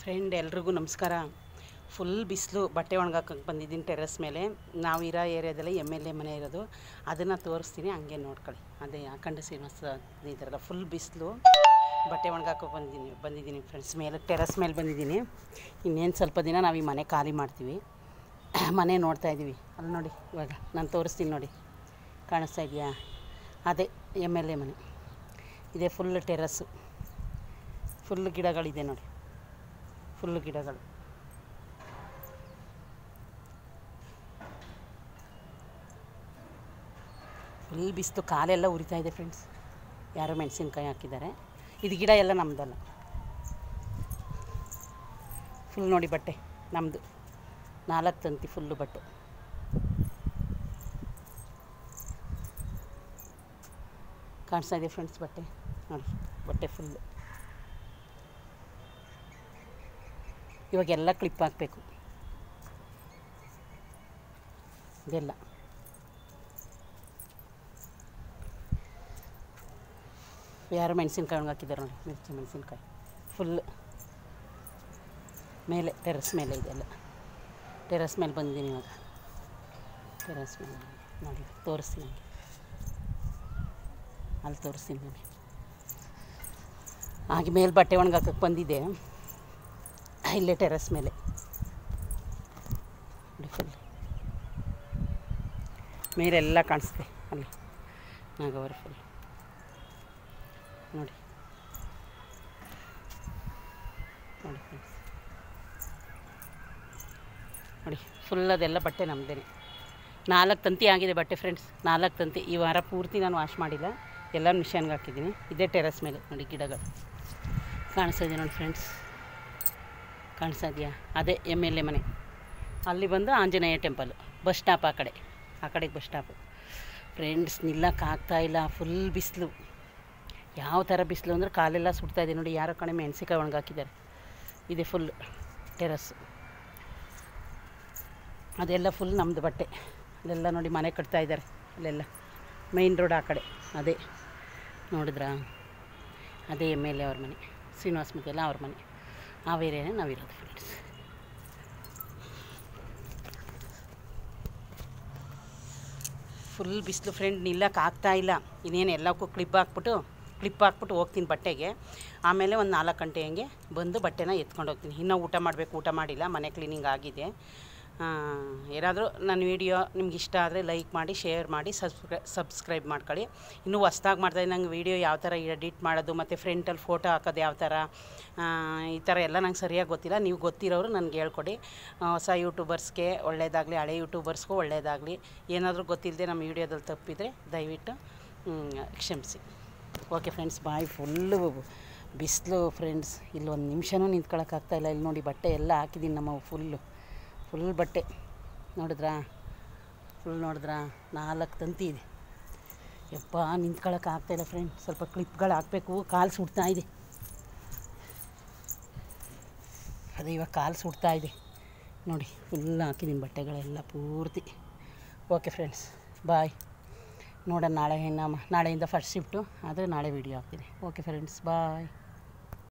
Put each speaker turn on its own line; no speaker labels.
friend ಎಲ್ರಿಗೂ ನಮಸ್ಕಾರ full ಬಿಸಿಲು ಬಟ್ಟೆ ಒಣಗಾಕಕ್ಕೆ ಬಂದಿದ್ದೀನಿ ಟೆರೆಸ್ ಮೇಲೆ ನಾವು ಇರೋ ಏರಿಯಾದಲ್ಲಿ ಎಮ್ ಎಲ್ ಎ ಮನೆ ಇರೋದು ಅದನ್ನು ತೋರಿಸ್ತೀನಿ ಹಂಗೆ ನೋಡ್ಕೊಳ್ಳಿ ಅದೇ ಅಖಂಡ ಶ್ರೀನಿವಾಸ ಇದ್ದಾರಲ್ಲ ಫುಲ್ ಬಿಸಿಲು ಬಟ್ಟೆ ಒಣಗಾಕಕ್ಕೆ ಬಂದಿದ್ದೀನಿ ಬಂದಿದ್ದೀನಿ ಫ್ರೆಂಡ್ಸ್ ಮೇಲೆ ಟೆರೆಸ್ ಮೇಲೆ ಬಂದಿದ್ದೀನಿ ಇನ್ನೇನು ಸ್ವಲ್ಪ ದಿನ ನಾವು ಈ ಮನೆ ಖಾಲಿ ಮಾಡ್ತೀವಿ ಮನೆ ನೋಡ್ತಾ ಇದ್ದೀವಿ ಅಲ್ಲಿ ನೋಡಿ ಇವಾಗ ನಾನು ತೋರಿಸ್ತೀನಿ ನೋಡಿ ಕಾಣಿಸ್ತಾ ಇದೆಯಾ ಅದೇ ಎಮ್ ಎಲ್ ಎ ಮನೆ ಇದೇ ಫುಲ್ ಟೆರಸ್ಸು ಫುಲ್ ಗಿಡಗಳಿದೆ ನೋಡಿ ಫುಲ್ ಗಿಡಗಳು ಫುಲ್ ಬಿಸ್ತು ಕಾಲೆಲ್ಲ ಉರಿತಾ ಇದೆ ಫ್ರೆಂಡ್ಸ್ ಯಾರೋ ಮೆಣಸಿನ್ಕಾಯಿ ಹಾಕಿದ್ದಾರೆ ಇದು ಗಿಡ ಎಲ್ಲ ನಮ್ಮದಲ್ಲ ಫುಲ್ ನೋಡಿ ಬಟ್ಟೆ ನಮ್ಮದು ನಾಲ್ಕು ತಂತಿ ಫುಲ್ಲು ಬಟ್ಟೆ ಕಾಣಿಸ್ತಾ ಇದೆ ಫ್ರೆಂಡ್ಸ್ ಬಟ್ಟೆ ನೋಡಿ ಬಟ್ಟೆ ಫುಲ್ಲು ಇವಾಗೆಲ್ಲ ಕ್ಲಿಪ್ ಹಾಕಬೇಕು ಇದೆಲ್ಲ ಯಾರು ಮೆಣಸಿನ್ಕಾಯಿ ಒಣಗಿ ಹಾಕಿದ್ದಾರೆ ನೋಡಿ ಮಿರ್ಚಿ ಮೆಣಸಿನ್ಕಾಯಿ ಫುಲ್ ಮೇಲೆ ಟೆರೆಸ್ ಮೇಲೆ ಇದೆಲ್ಲ ಟೆರೆಸ್ ಮೇಲೆ ಬಂದಿದ್ದೀನಿ ಇವಾಗ ಟೆರೆಸ್ ಮೇಲೆ ನೋಡಿ ತೋರಿಸ್ತೀನಿ ನಿಮಗೆ ಅಲ್ಲಿ ತೋರಿಸ್ತೀನಿ ನೋಡಿ ಹಾಗೆ ಮೇಲೆ ಬಟ್ಟೆ ಒಣಗಾಕಕ್ಕೆ ಬಂದಿದ್ದೆ ಇಲ್ಲೇ ಟೆರೆಸ್ ಮೇಲೆ ನೋಡಿ ಫುಲ್ ಮೇಲೆಲ್ಲ ಕಾಣಿಸ್ತೆ ಅಲ್ಲಿ ನಾಗವರ ಫುಲ್ ನೋಡಿ ನೋಡಿ ಫ್ರೆಂಡ್ಸ್ ನೋಡಿ ಫುಲ್ ಅದೆಲ್ಲ ಬಟ್ಟೆ ನಮ್ಮದೇ ನಾಲ್ಕು ತಂತಿ ಆಗಿದೆ ಬಟ್ಟೆ ಫ್ರೆಂಡ್ಸ್ ನಾಲ್ಕು ತಂತಿ ಈ ವಾರ ಪೂರ್ತಿ ನಾನು ವಾಶ್ ಮಾಡಿಲ್ಲ ಎಲ್ಲ ಮಿಷನ್ಗೆ ಹಾಕಿದ್ದೀನಿ ಇದೇ ಟೆರೆಸ್ ಮೇಲೆ ನೋಡಿ ಗಿಡಗಳು ಕಾಣಿಸ್ತಾ ಇದೆ ನೋಡಿ ಫ್ರೆಂಡ್ಸ್ ಕಾಣಿಸ್ತಾ ಇದೆಯಾ ಅದೇ ಎಮ್ ಎಲ್ ಎ ಮನೆ ಅಲ್ಲಿ ಬಂದು ಆಂಜನೇಯ ಟೆಂಪಲ್ ಬಸ್ ಸ್ಟಾಪ್ ಆ ಕಡೆ ಆ ಕಡೆಗೆ ಬಸ್ ಸ್ಟಾಪು ಫ್ರೆಂಡ್ಸ್ ನಿಲ್ಲಕ್ಕಾಗ್ತಾ ಇಲ್ಲ ಫುಲ್ ಬಿಸಿಲು ಯಾವ ಥರ ಬಿಸಿಲು ಅಂದರೆ ಕಾಲೆಲ್ಲ ಸುಡ್ತಾ ಇದೆ ನೋಡಿ ಯಾರೋ ಕಣೆ ಮೆಣಸಿಕಾಯಿ ಒಣಗಾಕಿದ್ದಾರೆ ಇದೆ ಫುಲ್ ಟೆರಸ್ ಅದೆಲ್ಲ ಫುಲ್ ನಮ್ಮದು ಬಟ್ಟೆ ಅಲ್ಲೆಲ್ಲ ನೋಡಿ ಮನೆ ಕಟ್ತಾ ಇದ್ದಾರೆ ಅಲ್ಲೆಲ್ಲ ಮೈನ್ ರೋಡ್ ಆ ಕಡೆ ಅದೇ ನೋಡಿದ್ರಾ ಅದೇ ಎಮ್ ಎಲ್ ಎ ಅವ್ರ ಮನೆ ಶ್ರೀನಿವಾಸ ಮುದ್ದೆಲ್ಲ ಅವ್ರ ಮನೆ ಆ ಏರಿಯಾನೇ ನಾವಿರೋದು ಫ್ರೆಂಡ್ಸ್ ಫುಲ್ ಬಿಸಿಲು ಫ್ರೆಂಡ್ ನಿಲ್ಲಕ್ಕೆ ಆಗ್ತಾ ಇಲ್ಲ ಇನ್ನೇನು ಎಲ್ಲಕ್ಕೂ ಕ್ಲಿಪ್ ಹಾಕ್ಬಿಟ್ಟು ಕ್ಲಿಪ್ ಹಾಕ್ಬಿಟ್ಟು ಹೋಗ್ತೀನಿ ಬಟ್ಟೆಗೆ ಆಮೇಲೆ ಒಂದು ನಾಲ್ಕು ಗಂಟೆ ಹಂಗೆ ಬಂದು ಬಟ್ಟೆನ ಎತ್ಕೊಂಡು ಹೋಗ್ತೀನಿ ಇನ್ನೂ ಊಟ ಮಾಡಬೇಕು ಊಟ ಮಾಡಿಲ್ಲ ಮನೆ ಕ್ಲೀನಿಂಗ್ ಆಗಿದೆ ಏನಾದರೂ ನನ್ನ ವೀಡಿಯೋ ನಿಮ್ಗೆ ಇಷ್ಟ ಆದರೆ ಲೈಕ್ ಮಾಡಿ ಶೇರ್ ಮಾಡಿ ಸಬ್ಸ್ಕ್ರೈ ಸಬ್ಸ್ಕ್ರೈಬ್ ಮಾಡ್ಕೊಳ್ಳಿ ಇನ್ನೂ ಹೊಸ್ದಾಗಿ ಮಾಡ್ತಾಯಿದ್ದೆ ನಂಗೆ ವೀಡಿಯೋ ಯಾವ ಥರ ಎಡಿಟ್ ಮಾಡೋದು ಮತ್ತು ಫ್ರಂಟಲ್ಲಿ ಫೋಟೋ ಹಾಕೋದು ಯಾವ ಥರ ಆ, ಈ ಥರ ಎಲ್ಲ ನಂಗೆ ಸರಿಯಾಗಿ ಗೊತ್ತಿಲ್ಲ ನೀವು ಗೊತ್ತಿರೋರು ನನಗೆ ಹೇಳ್ಕೊಡಿ ಆ, ಹೊಸ ಯೂಟ್ಯೂಬರ್ಸ್ಗೆ ಒಳ್ಳೆಯದಾಗಲಿ ಹಳೆ ಯೂಟ್ಯೂಬರ್ಸ್ಗೂ ಒಳ್ಳೆಯದಾಗಲಿ ಏನಾದರೂ ಗೊತ್ತಿಲ್ಲದೆ ನಮ್ಮ ವೀಡಿಯೋದಲ್ಲಿ ತಪ್ಪಿದರೆ ದಯವಿಟ್ಟು ಹ್ಮ್, ಕ್ಷಮಿಸಿ ಓಕೆ ಫ್ರೆಂಡ್ಸ್ ಬಾಯ್ ಫುಲ್ಲು ಬಿಸಿಲು ಫ್ರೆಂಡ್ಸ್ ಇಲ್ಲಿ ಒಂದು ನಿಮಿಷನೂ ನಿಂತ್ಕೊಳ್ಳೋಕ್ಕಾಗ್ತಾಯಿಲ್ಲ ಇಲ್ಲಿ ನೋಡಿ ಬಟ್ಟೆ ಎಲ್ಲ ಹಾಕಿದ್ದೀನಿ ನಮ್ಮ ಫುಲ್ಲು ಫುಲ್ ಬಟ್ಟೆ ನೋಡಿದ್ರಾ ಫುಲ್ ನೋಡಿದ್ರಾ ನಾಲ್ಕು ತಂತಿ ಇದೆ ಯಪ್ಪ ನಿಂತ್ಕೊಳ್ಳೋಕೆ ಆಗ್ತಾಯಿಲ್ಲ ಫ್ರೆಂಡ್ ಸ್ವಲ್ಪ ಕ್ಲಿಪ್ಗಳು ಹಾಕಬೇಕು ಕಾಲು ಸುಡ್ತಾ ಇದೆ ಅದೇ ಇವಾಗ ಕಾಲು ಸುಡ್ತಾ ಇದೆ ನೋಡಿ ಫುಲ್ ಹಾಕಿದ್ದೀನಿ ಬಟ್ಟೆಗಳೆಲ್ಲ ಪೂರ್ತಿ ಓಕೆ ಫ್ರೆಂಡ್ಸ್ ಬಾಯ್ ನೋಡೋಣ ನಾಳೆ ನಮ್ಮ ನಾಳೆಯಿಂದ ಫಸ್ಟ್ ಶಿಫ್ಟು ಆದರೆ ನಾಳೆ ವೀಡಿಯೋ ಹಾಕ್ತೀನಿ ಓಕೆ ಫ್ರೆಂಡ್ಸ್ ಬಾಯ್